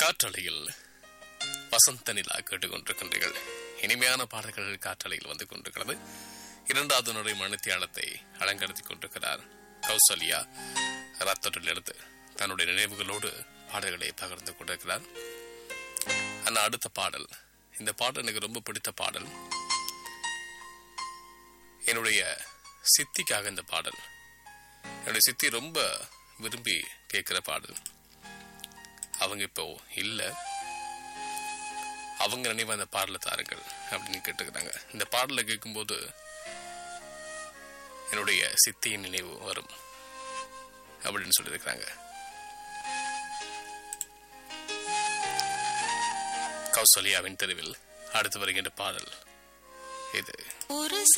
காற்றலையில் வசந்த நிலா கேட்டுக்கொண்டிருக்கின்றீர்கள் இனிமையான பாடல்கள் காற்றலையில் வந்து கொண்டிருக்கிறது இரண்டாவது நுரை மணித்தியாலத்தை அலங்கரித்துக் கொண்டிருக்கிறார் கௌசல்யா ரத்தத்திலிருந்து தன்னுடைய நினைவுகளோடு பாடல்களை பகிர்ந்து கொண்டிருக்கிறார் ஆனால் அடுத்த பாடல் இந்த பாடல் எனக்கு ரொம்ப பிடித்த பாடல் என்னுடைய சித்திக்காக இந்த பாடல் என்னுடைய சித்தி ரொம்ப விரும்பி கேட்கிற பாடல் அவங்க இப்போ இல்ல அவங்க நினைவு அந்த பாடலை தாருங்கள் அப்படின்னு கேட்டுக்கிறாங்க இந்த பாடலை கேட்கும்போது என்னுடைய சித்தியின் நினைவு வரும் அப்படின்னு சொல்லியிருக்கிறாங்க கௌசல்யாவின் தெருவில் அடுத்து வருகின்ற பாடல் இது ஒரு